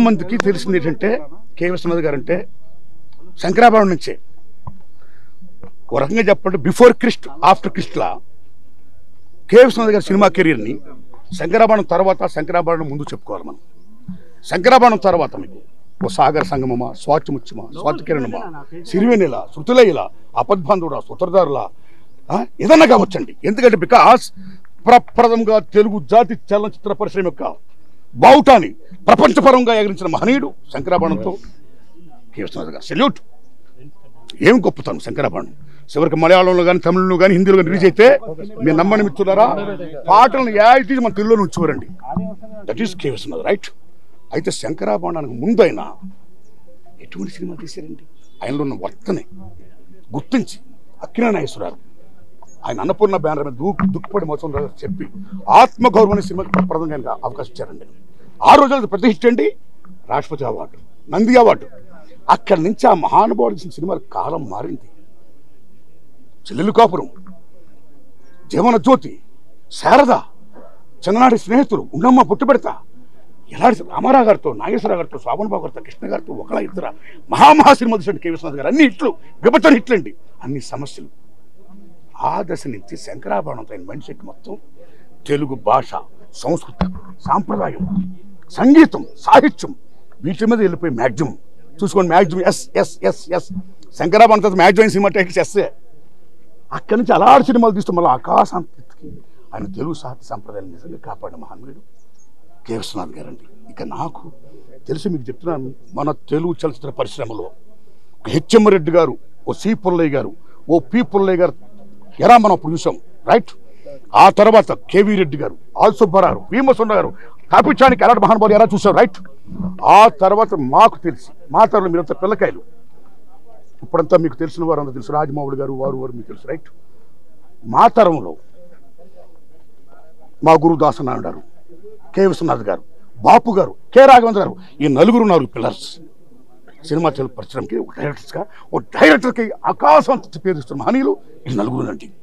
మందికి తెలిసింది ఏంటంటే కె విశ్వనాథ్ గారు అంటే శంకరాభరణం నుంచే ఒక రకంగా చెప్పండి బిఫోర్ క్రిస్ట్ ఆఫ్టర్ క్రిస్ట్లా కె విశ్వనాథ్ గారి సినిమా కెరీర్ని శంకరాభరణం తర్వాత శంకరాభరణం ముందు చెప్పుకోవాలి మనం శంకరాభరణం తర్వాత మీకు ఓ సాగర సంగమమా స్వాతిముత్యమా స్వాతి కిరణమా సిరివెనెల శృతులయ్యల అపద్బంధుడా సుతరదారులా ఆ, ఏదన్నా కావచ్చండి ఎందుకంటే బికాస్ ప్రప్రదంగా తెలుగు జాతి చలనచిత్ర పరిశ్రమ యొక్క బావుటాన్ని ప్రపంచపరంగా ఎగరించిన మహనీయుడు శంకరాభరణంతో కె విశ్వనాథ్ గారు సెల్యూట్ ఏం గొప్పతనం శంకరాభరణం చివరికి మలయాళంలో కానీ తమిళంలో కానీ హిందీలో కానీ రిలీజ్ అయితే మీరు నమ్మని మిత్రులారా పాటలను యాజ్ మన తెలుగులో ఉంచుకోరండి that is K Viswanath right అయితే శంకరాభరణానికి ముందైనా ఎటువంటి సినిమా తీశారండి ఆయనలో ఉన్న వర్తనే గుర్తించి అక్కినాగేశ్వరరావు ఆయన అన్నపూర్ణ బ్యానర్ మీద దూకు దుక్కుపడి మోసం చెప్పి ఆత్మగౌరవం అనే సినిమాకి ప్రప్రదంగా ఆయనకు అవకాశం ఇచ్చారండి ఆ రోజు అది ప్రతి హిట్ అండి రాష్ట్రపతి అవార్డు నంది అవార్డు అక్కడి నుంచి ఆ మహానుభావుడు తీసిన సినిమాల కాలం మారింది చెల్లెలు కాపురం జీవన జ్యోతి శారద చిన్ననాటి స్నేహితులు ఉన్నమ్మ పుట్టుబెడతా ఎలాంటి రామారావు గారితో నాగేశ్వరరావు గారితో శోభన్ బాబు గారితో కృష్ణ గారితో ఒకళ్ళ ఇద్దర మహామహా సినిమా తీసిన కె విశ్వనాథ్ గారు అన్ని హిట్లు విభజన హిట్లండి అన్ని సమస్యలు ఆ దశ నుంచి శంకరాభరణంతో ఆయన మైండ్ సెట్ మొత్తం తెలుగు భాష సంస్కృతి సాంప్రదాయం సంగీతం సాహిత్యం వీటి మీద వెళ్ళిపోయి మ్యాక్సిమం చూసుకోండి maximum S S S S Sankarabharanam తర్వాత మ్యాక్సిమం సినిమా టైటిల్స్ ఎస్ఏ అక్కడి నుంచి అలాంటి సినిమాలు తీస్తూ మళ్ళీ ఆకాశాంతికి ఆయన తెలుగు సాహిత్య సంప్రదాయాలు నిజంగా కాపాడిన మహానుభుడు కె విశ్వనాథ్ గారండి ఇక నాకు తెలిసి మీకు చెప్తున్నాను మన తెలుగు చలచిత్ర పరిశ్రమలో ఒక హెచ్ఎం రెడ్డి గారు ఓ సి పుల్లయ్య గారు ఓ పి పుల్లయ్య గారు ఎరా మనం అప్పుడు చూసాం రైట్ ఆ తర్వాత కేవీ రెడ్డి గారు ఆల్ సుబ్బారావు భీమసుండ గారు కాపిచ్చానికి ఎలాంటి మహానుభావులు ఎలా చూసాం రైట్ ఆ తర్వాత మాకు తెలిసి మా తరంలో మీరంతా పిల్లకాయలు ఇప్పుడంతా మీకు తెలిసిన వారు అంతా తెలుసు రాజమౌళి గారు వారు వారు మీకు తెలుసు రైట్ మా తరంలో మా గురువు దాసనారాయణ గారు కె విశ్వనాథ్ గారు బాపు గారు కె రాఘవేంద్ర గారు ఈ నలుగురు నాలుగు పిల్లర్స్ సినిమా తెలుగు పరిశ్రమకి ఒక డైరెక్టర్స్గా ఒక డైరెక్టర్కి ఆకాశం అంత పేరు ఇస్తున్న మహనీయులు ఈ నలుగురు అండి